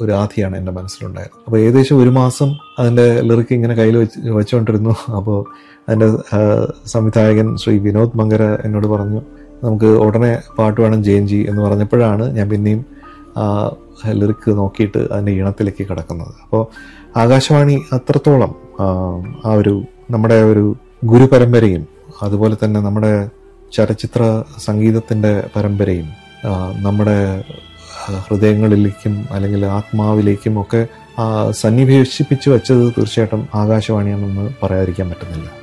ഒരു ആധിയാണ് എൻ്റെ മനസ്സിലുണ്ടായത് അപ്പോൾ ഏകദേശം ഒരു മാസം അതിൻ്റെ ലിറിക്ക് ഇങ്ങനെ കയ്യിൽ വെച്ച് വെച്ചുകൊണ്ടിരുന്നു അപ്പോൾ അതിൻ്റെ ആ, സംവിധായകൻ ശ്രീ വിനോദ് മങ്കര എന്നോട് പറഞ്ഞു നമുക്ക് ഉടനെ പാട്ട് വേണം ജയൻജി എന്ന് പറഞ്ഞപ്പോഴാണ് ഞാൻ പിന്നെയും ആ ലിറിക്ക് നോക്കിയിട്ട് അതിൻ്റെ ഈണത്തിലേക്ക് കിടക്കുന്നത് അപ്പോൾ ആകാശവാണി അത്രത്തോളം ആ, ആ ഒരു നമ്മുടെ ഒരു ഗുരുപരമ്പരയും അതുപോലെ തന്നെ നമ്മുടെ ചലച്ചിത്ര സംഗീതത്തിൻ്റെ പരമ്പരയും ആ, നമ്മുടെ ആ, ഹൃദയങ്ങളിലേക്കും അല്ലെങ്കിൽ ആത്മാവിലേക്കും ഒക്കെ ആ, സന്നിവേശിപ്പിച്ചു വെച്ചത് തീർച്ചയായിട്ടും ആകാശവാണിയാണെന്ന് പറയാതിരിക്കാൻ പറ്റുന്നില്ല